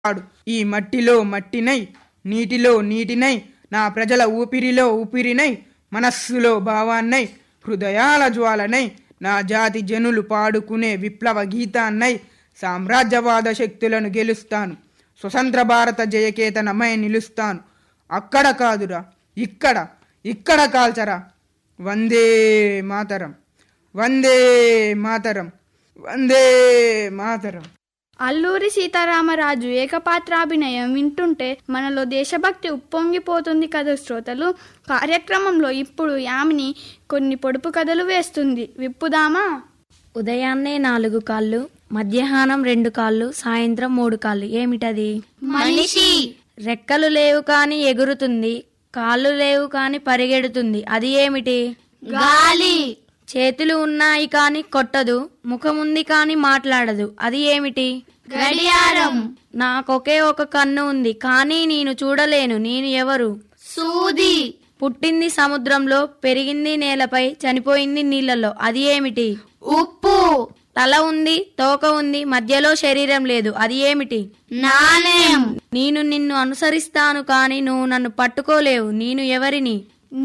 వాడు ఈ మట్టిలో మట్టినై నీటిలో నీటినై నా ప్రజల ఊపిరిలో ఊపిరినై మనస్సులో భావాన్నై హృదయాల జ్వాలనై నా జాతి జనులు పాడుకునే విప్లవ గీతాన్నై సామ్రాజ్యవాద శక్తులను గెలుస్తాను స్వతంత్ర భారత జయకేతనమై నిలుస్తాను అక్కడ కాదురా ఇక్కడ ఇక్కడ కాల్చరా వందే మాతరం వందే మాతరం వందే మాతరం అల్లూరి సీతారామరాజు ఏకపాత్రాభినయం వింటుంటే మనలో దేశభక్తి ఉప్పొంగిపోతుంది కదా శ్రోతలు కార్యక్రమంలో ఇప్పుడు యామిని కొన్ని పొడుపు కథలు వేస్తుంది విప్పుదామా ఉదయాన్నే నాలుగు కాళ్ళు మధ్యాహ్నం రెండు కాళ్ళు సాయంత్రం మూడు కాళ్ళు ఏమిటది మనిషి రెక్కలు లేవు కాని ఎగురుతుంది కాళ్ళు లేవు కాని పరిగెడుతుంది అది ఏమిటి గాలి చేతులు ఉన్నాయి కాని కొట్టదు ముఖముంది కాని మాట్లాడదు అది ఏమిటి గడియారం నాకొకే ఒక కన్ను ఉంది కానీ నేను చూడలేను నేను ఎవరు సూది పుట్టింది సముద్రంలో పెరిగింది నేలపై చనిపోయింది నీళ్ళలో అది ఏమిటి ఉప్పు తల ఉంది తోక ఉంది మధ్యలో శరీరం లేదు అది ఏమిటి నాణ్యం నేను నిన్ను అనుసరిస్తాను కాని నువ్వు నన్ను పట్టుకోలేవు నేను ఎవరిని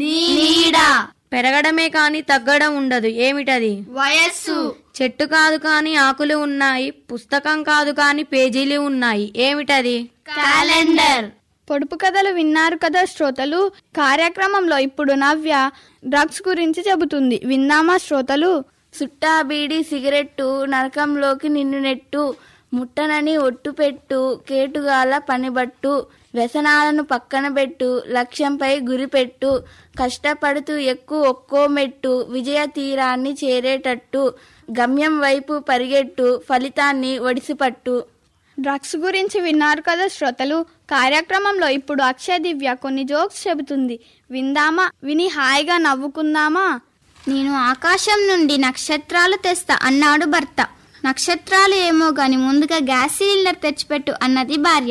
నీడ పెరగడమే కాని తగ్గడం ఉండదు ఏమిటది వయస్సు చెట్టు కాదు కాని ఆకులు ఉన్నాయి పుస్తకం కాదు కాని పేజీలు ఉన్నాయి ఏమిటది క్యాలెండర్ పొడుపు కథలు విన్నారు కదా శ్రోతలు కార్యక్రమంలో ఇప్పుడు నవ్య డ్రగ్స్ గురించి చెబుతుంది విందామా శ్రోతలు సుట్టా బీడి సిగరెట్టు నరకంలోకి నిన్ను నెట్టు ముట్టనని ఒట్టు పెట్టు కేటుగాల పనిబట్టు వ్యసనాలను పక్కన పెట్టు లక్ష్యంపై గురిపెట్టు కష్టపడుతూ ఎక్కువ ఒక్కో మెట్టు విజయ తీరాన్ని చేరేటట్టు గమ్యం వైపు పరిగెట్టు ఫలితాన్ని ఒడిసిపట్టు డ్రగ్స్ గురించి విన్నారు కదా శ్రోతలు కార్యక్రమంలో ఇప్పుడు అక్షయ దివ్య కొన్ని జోక్స్ చెబుతుంది విందామా విని హాయిగా నవ్వుకుందామా నేను ఆకాశం నుండి నక్షత్రాలు తెస్తా అన్నాడు భర్త నక్షత్రాలు ఏమో గాని ముందుగా గ్యాస్ సిలిండర్ తెచ్చిపెట్టు అన్నది భార్య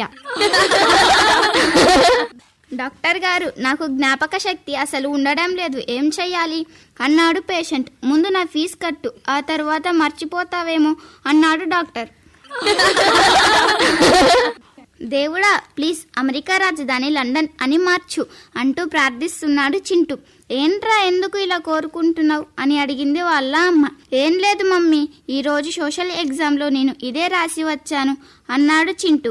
డాక్టర్ గారు నాకు జ్ఞాపక శక్తి అసలు ఉండడం లేదు ఏం చెయ్యాలి అన్నాడు పేషెంట్ ముందు నా ఫీజు కట్టు ఆ తర్వాత మర్చిపోతావేమో అన్నాడు డాక్టర్ దేవుడా ప్లీజ్ అమెరికా రాజధాని లండన్ అని మార్చు అంటూ ప్రార్థిస్తున్నాడు చింటూ ఏంట్రా ఎందుకు ఇలా కోరుకుంటున్నావు అని అడిగింది వాళ్ళ అమ్మ ఏం లేదు మమ్మీ ఈ రోజు సోషల్ ఎగ్జామ్లో నేను ఇదే రాసి వచ్చాను అన్నాడు చింటూ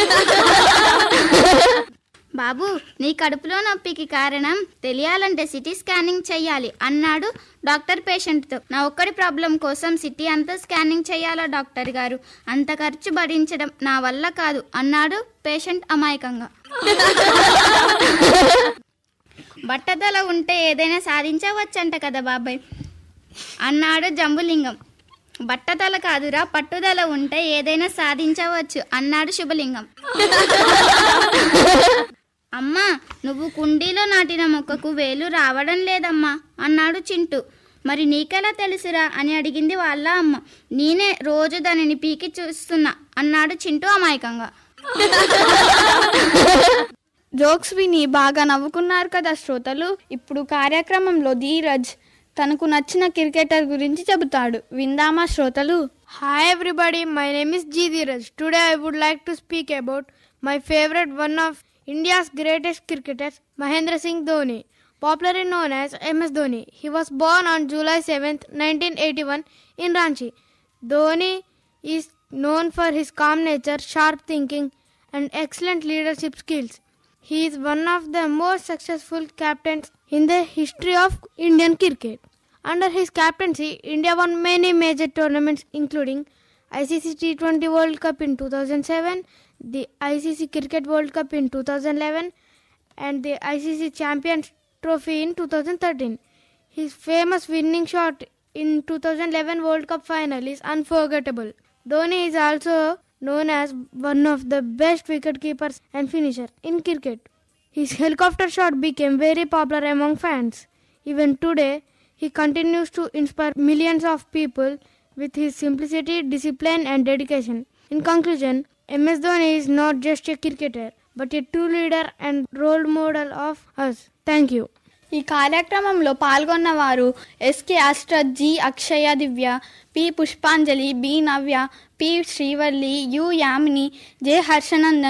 బాబు నీ కడుపులో నొప్పికి కారణం తెలియాలంటే సిటీ స్కానింగ్ చెయ్యాలి అన్నాడు డాక్టర్ పేషెంట్తో నా ఒక్కడి ప్రాబ్లం కోసం సిటీ అంతా స్కానింగ్ చెయ్యాలా డాక్టర్ గారు అంత ఖర్చు భరించడం నా వల్ల కాదు అన్నాడు పేషెంట్ అమాయకంగా బట్టదల ఉంటే ఏదైనా సాధించవచ్చంట కదా బాబాయ్ అన్నాడు జంబులింగం బట్టదల కాదురా పట్టుదల ఉంటే ఏదైనా సాధించవచ్చు అన్నాడు శుభలింగం అమ్మా నువ్వు కుండీలో నాటిన మొక్కకు వేలు రావడం లేదమ్మా అన్నాడు చింటూ మరి నీకెలా తెలుసురా అని అడిగింది వాళ్ళ అమ్మ నేనే రోజు దానిని పీకి చూస్తున్నా అన్నాడు చింటూ అమాయకంగా జోక్స్ విని బాగా నవ్వుకున్నారు కదా శ్రోతలు ఇప్పుడు కార్యక్రమంలో ధీరజ్ తనకు నచ్చిన క్రికెటర్ గురించి చెబుతాడు విందామా శ్రోతలు Hi everybody, my name is G. Dheeraj. Today I would like to speak about my favorite one of India's greatest cricketers, Mahendra Singh Dhoni, popularly known as MS Dhoni. He was born on July 7th, 1981 in Ranchi. Dhoni is known for his calm nature, sharp thinking and excellent leadership skills. He is one of the most successful captains in the history of Indian cricket. Under his captaincy, India won many major tournaments including ICC T20 World Cup in 2007, the ICC Cricket World Cup in 2011, and the ICC Champions Trophy in 2013. His famous winning shot in 2011 World Cup final is unforgettable. Dhoni is also known as one of the best wicket keepers and finisher in cricket. His helicopter shot became very popular among fans. Even today, he continues to inspire millions of people with his simplicity, discipline, and dedication. In conclusion, MS Dhoni is not just a cricketer, but a true leader and role model of us. Thank you. ఈ కార్యక్రమంలో పాల్గొన్న వారు SK Ashrat G Akshaya Divya P Pushpanjali B Navya P Srivalli U Yamini J హర్షనందన్